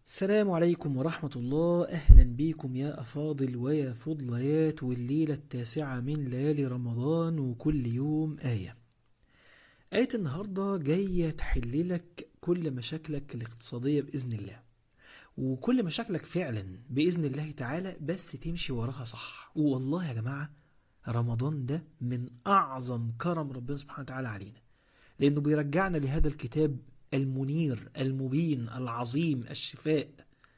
السلام عليكم ورحمة الله أهلا بيكم يا أفاضل ويا فضليات والليلة التاسعة من ليالي رمضان وكل يوم آية آية النهاردة جاية تحللك كل مشاكلك الاقتصادية بإذن الله وكل مشاكلك فعلا بإذن الله تعالى بس تمشي وراها صح والله يا جماعة رمضان ده من أعظم كرم ربنا سبحانه وتعالى علينا لأنه بيرجعنا لهذا الكتاب المنير المبين العظيم الشفاء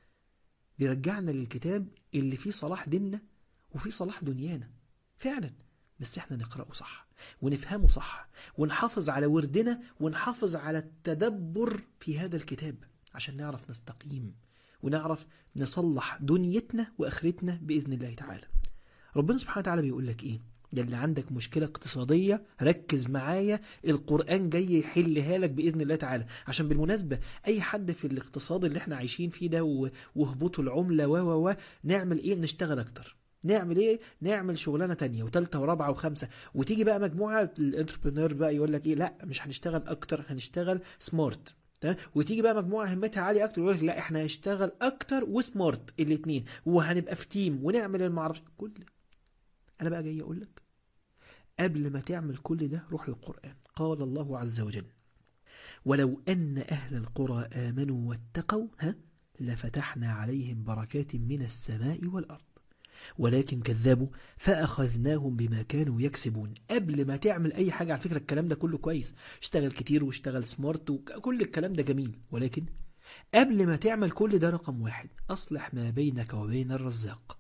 بيرجعنا للكتاب اللي فيه صلاح ديننا وفيه صلاح دنيانا فعلا بس احنا نقرأه صح ونفهمه صح ونحافظ على وردنا ونحافظ على التدبر في هذا الكتاب عشان نعرف نستقيم ونعرف نصلح دنيتنا وآخرتنا بإذن الله تعالى ربنا سبحانه وتعالى بيقول لك ايه ده اللي عندك مشكلة اقتصادية ركز معايا القرآن جاي يحلها لك بإذن الله تعالى عشان بالمناسبة أي حد في الاقتصاد اللي احنا عايشين فيه ده و- وهبوط العملة و و و نعمل إيه نشتغل أكتر نعمل ايه نعمل شغلانه تانية وتالتة ورابعه وخمسه وتيجي بقى مجموعه الانتربرينور بقى يقول لك ايه لا مش هنشتغل اكتر هنشتغل سمارت تمام وتيجي بقى مجموعه همتها عاليه اكتر يقول لك لا احنا هنشتغل اكتر وسمارت الاثنين وهنبقى في تيم ونعمل المعرفش كل انا بقى جاي اقول لك قبل ما تعمل كل ده روح للقرآن قال الله عز وجل ولو أن أهل القرى آمنوا واتقوا ها لفتحنا عليهم بركات من السماء والأرض ولكن كذبوا فأخذناهم بما كانوا يكسبون قبل ما تعمل أي حاجة على فكرة الكلام ده كله كويس اشتغل كتير واشتغل سمارت وكل الكلام ده جميل ولكن قبل ما تعمل كل ده رقم واحد أصلح ما بينك وبين الرزاق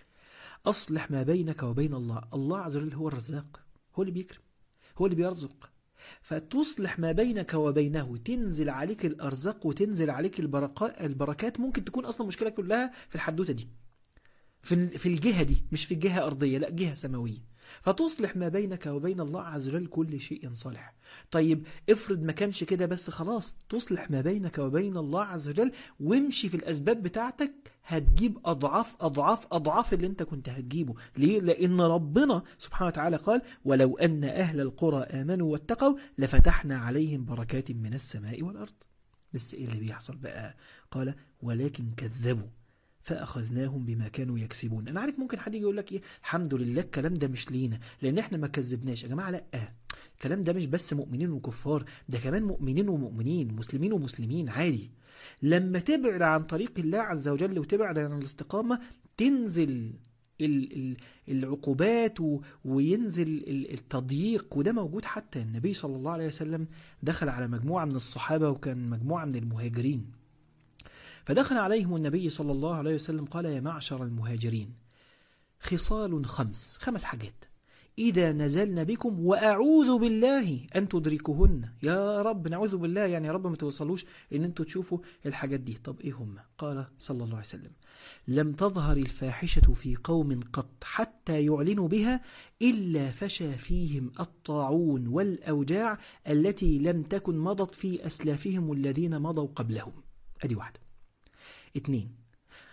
أصلح ما بينك وبين الله الله عز وجل هو الرزاق هو اللي بيكرم هو اللي بيرزق فتصلح ما بينك وبينه تنزل عليك الأرزاق وتنزل عليك البركات البركات ممكن تكون أصلا المشكلة كلها في الحدوتة دي في ال- في الجهة دي مش في الجهة أرضية لا جهة سماوية فتصلح ما بينك وبين الله عز وجل كل شيء صالح طيب افرض ما كانش كده بس خلاص تصلح ما بينك وبين الله عز وجل وامشي في الأسباب بتاعتك هتجيب أضعاف أضعاف أضعاف اللي انت كنت هتجيبه ليه؟ لأن ربنا سبحانه وتعالى قال ولو أن أهل القرى آمنوا واتقوا لفتحنا عليهم بركات من السماء والأرض بس ايه اللي بيحصل بقى قال ولكن كذبوا فأخذناهم بما كانوا يكسبون أنا عارف ممكن حد يجي يقول لك إيه الحمد لله الكلام ده مش لينا لأن إحنا ما كذبناش يا جماعة لأ الكلام ده مش بس مؤمنين وكفار ده كمان مؤمنين ومؤمنين مسلمين ومسلمين عادي لما تبعد عن طريق الله عز وجل وتبعد عن الاستقامة تنزل ال- ال- العقوبات و- وينزل ال- التضييق وده موجود حتى النبي صلى الله عليه وسلم دخل على مجموعة من الصحابة وكان مجموعة من المهاجرين فدخل عليهم النبي صلى الله عليه وسلم قال يا معشر المهاجرين خصال خمس خمس حاجات إذا نزلنا بكم وأعوذ بالله أن تدركهن يا رب نعوذ بالله يعني يا رب ما توصلوش إن أنتوا تشوفوا الحاجات دي طب إيه هم قال صلى الله عليه وسلم لم تظهر الفاحشة في قوم قط حتى يعلنوا بها إلا فشى فيهم الطاعون والأوجاع التي لم تكن مضت في أسلافهم الذين مضوا قبلهم أدي واحدة اتنين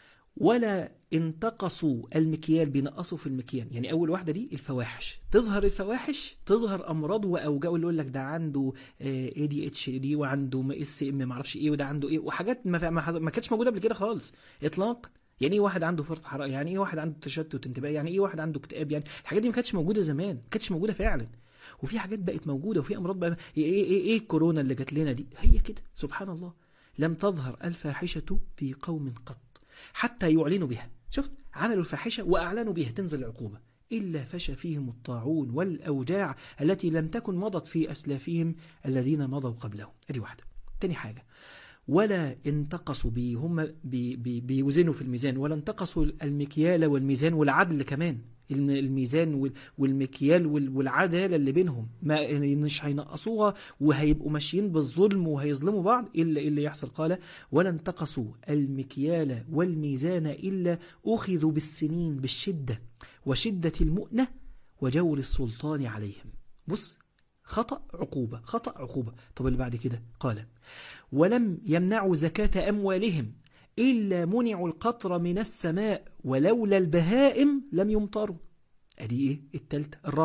ولا انتقصوا المكيال بينقصوا في المكيال يعني اول واحده دي الفواحش تظهر الفواحش تظهر امراض واوجاع اللي يقول لك ده عنده اي دي اتش دي وعنده اس ام ما اعرفش ايه وده عنده ايه وحاجات ما, ما, ما كانتش موجوده قبل كده خالص اطلاق يعني ايه واحد عنده فرط حراره يعني ايه واحد عنده تشتت انتباه يعني ايه واحد عنده اكتئاب يعني الحاجات دي ما كانتش موجوده زمان ما كانتش موجوده فعلا وفي حاجات بقت موجوده وفي امراض بقى ايه ايه ايه, إيه الكورونا اللي جات لنا دي هي كده سبحان الله لم تظهر الفاحشه في قوم قط حتى يعلنوا بها شفت عملوا الفاحشة وأعلنوا بها تنزل العقوبة إلا فشى فيهم الطاعون والأوجاع التي لم تكن مضت في أسلافهم الذين مضوا قبلهم أدي واحدة تاني حاجة ولا انتقصوا بي هم بي بي بيوزنوا في الميزان ولا انتقصوا المكيال والميزان والعدل كمان الم- الميزان وال- والمكيال وال- والعدالة اللي بينهم ما مش هينقصوها وهيبقوا ماشيين بالظلم وهيظلموا بعض إلا اللي يحصل قال ولا انتقصوا المكيال والميزان إلا أخذوا بالسنين بالشدة وشدة المؤنة وجور السلطان عليهم بص خطأ عقوبة خطأ عقوبة طب اللي بعد كده قال ولم يمنعوا زكاة أموالهم إلا منعوا القطر من السماء ولولا البهائم لم يمطروا أدي إيه التالتة الرابعة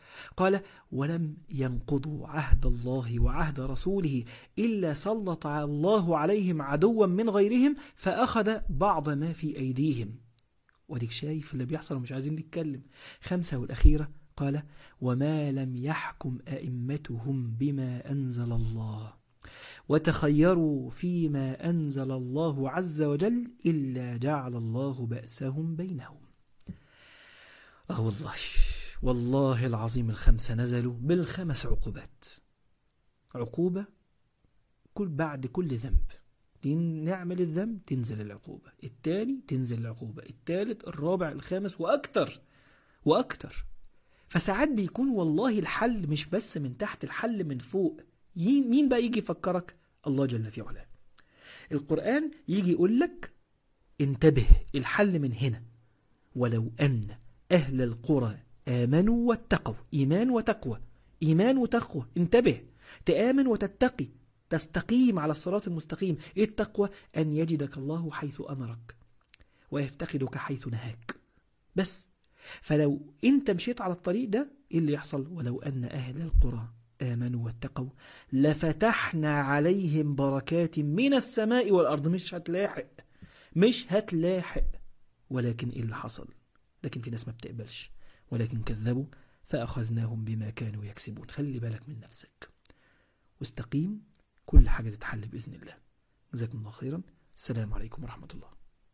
قال ولم ينقضوا عهد الله وعهد رسوله إلا سلط الله عليهم عدوا من غيرهم فأخذ بعض ما في أيديهم وديك شايف اللي بيحصل ومش عايزين نتكلم خمسة والأخيرة قال وما لم يحكم أئمتهم بما أنزل الله وتخيروا فيما أنزل الله عز وجل إلا جعل الله بأسهم بينهم آه والله والله العظيم الخمسة نزلوا بالخمس عقوبات عقوبة كل بعد كل ذنب نعمل الذنب تنزل العقوبة التاني تنزل العقوبة التالت الرابع الخامس وأكتر وأكتر فساعات بيكون والله الحل مش بس من تحت الحل من فوق مين بقى يجي يفكرك الله جل في علاه القرآن يجي يقول لك انتبه الحل من هنا ولو أن أهل القرى آمنوا واتقوا إيمان وتقوى إيمان وتقوى انتبه تآمن وتتقي تستقيم على الصراط المستقيم إيه التقوى أن يجدك الله حيث أمرك ويفتقدك حيث نهاك بس فلو انت مشيت على الطريق ده ايه اللي يحصل ولو ان اهل القرى امنوا واتقوا لفتحنا عليهم بركات من السماء والارض مش هتلاحق مش هتلاحق ولكن ايه اللي حصل لكن في ناس ما بتقبلش ولكن كذبوا فاخذناهم بما كانوا يكسبون خلي بالك من نفسك واستقيم كل حاجه تتحل باذن الله جزاكم الله خيرا السلام عليكم ورحمه الله